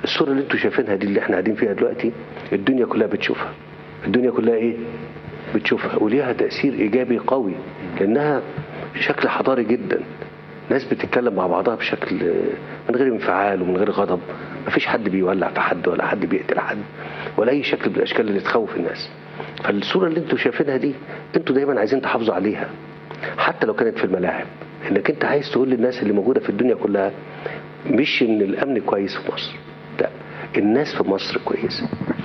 الصوره اللي انتوا شايفينها دي اللي احنا قاعدين فيها دلوقتي الدنيا كلها بتشوفها الدنيا كلها ايه بتشوفها وليها تاثير ايجابي قوي لانها شكل حضاري جدا ناس بتتكلم مع بعضها بشكل من غير انفعال ومن غير غضب مفيش حد بيولع في حد ولا حد بيقتل حد ولا اي شكل من الاشكال اللي تخوف الناس فالصوره اللي انتوا شايفينها دي انتوا دايما عايزين تحافظوا عليها حتى لو كانت في الملاعب انك انت عايز تقول للناس اللي موجوده في الدنيا كلها مش ان الامن كويس في مصر لا الناس في مصر كويسه